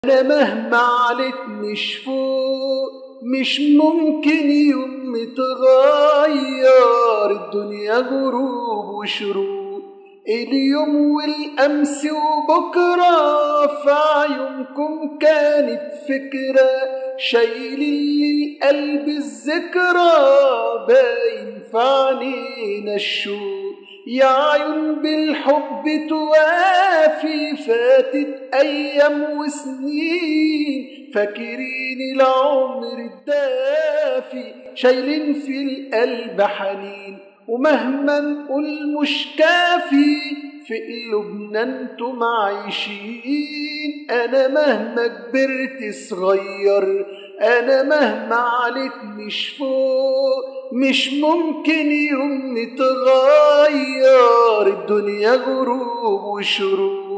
أنا مهما عليت مش فوق مش ممكن يوم تغير الدنيا غروب وشروق اليوم والأمس وبكرة في عيونكم كانت فكرة شايلين القلب الذكرى باين في عينينا الشوق يا عيون بالحب توافي فاتت أيام وسنين فاكرين العمر الدافي شايلين في القلب حنين ومهما نقول مش كافي في قلوبنا انتم عايشين انا مهما كبرت صغير انا مهما عليك مش فوق مش ممكن يوم نتغير الدنيا غروب وشروق